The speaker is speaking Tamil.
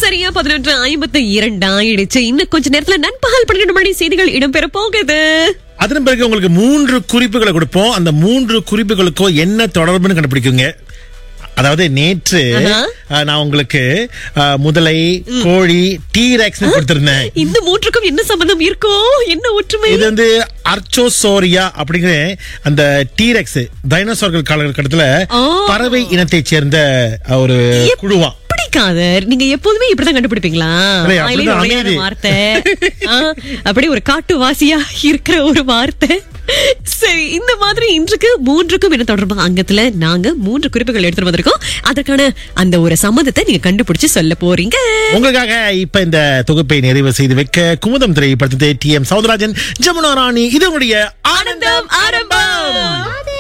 சரியா பதினொன்று ஐம்பத்தி இரண்டு ஆயிடுச்சு இன்னும் கொஞ்ச நேரத்துல நண்பகல் பன்னிரண்டு மணி செய்திகள் இடம்பெற போகுது அதன் பிறகு உங்களுக்கு மூன்று குறிப்புகளை கொடுப்போம் அந்த மூன்று குறிப்புகளுக்கும் என்ன தொடர்புன்னு கண்டுபிடிக்குங்க அதாவது நேற்று ஆஹா. அஹ், நான் உங்களுக்கு அஹ், முதலை கோழி டீரெக்ஸ் கொடுத்திருந்தேன் இந்த மூன்றுக்கும் என்ன சம்பந்தம் இருக்கும் என்ன ஒற்றுமை இது வந்து அர்ச்சோசோரியா அப்படிங்கிற அந்த டீரெக்ஸ் டைனோசார்கள் காலகட்டத்துல ஆ. பறவை இனத்தைச் சேர்ந்த ஒரு குழுவா பிடிக்காத நீங்க எப்போதுமே இப்படிதான் கண்டுபிடிப்பீங்களா இல்லையா, வாயிலே அப்படிதான் நுழையாத அமையுது. வார்த்தை ஆ, அப்படியே ஒரு காட்டுவாசியா இருக்கிற ஒரு வார்த்தை சரி இந்த மாதிரி இன்றைக்கு மூன்றுக்கும் என்ன தொடர்பு அங்கத்துல நாங்க மூன்று குறிப்புகள் எடுத்துட்டு வந்திருக்கோம் அதற்கான அந்த ஒரு சம்மதத்தை நீங்க கண்டுபிடிச்சு சொல்ல போறீங்க உங்களுக்காக இப்ப இந்த தொகுப்பை நிறைவு செய்து வைக்க குமுதம் திரைப்படத்தை டி எம் சௌந்தரராஜன் ஜமுனா ராணி இது உங்களுடைய ஆனந்தம் ஆரம்பம் அதே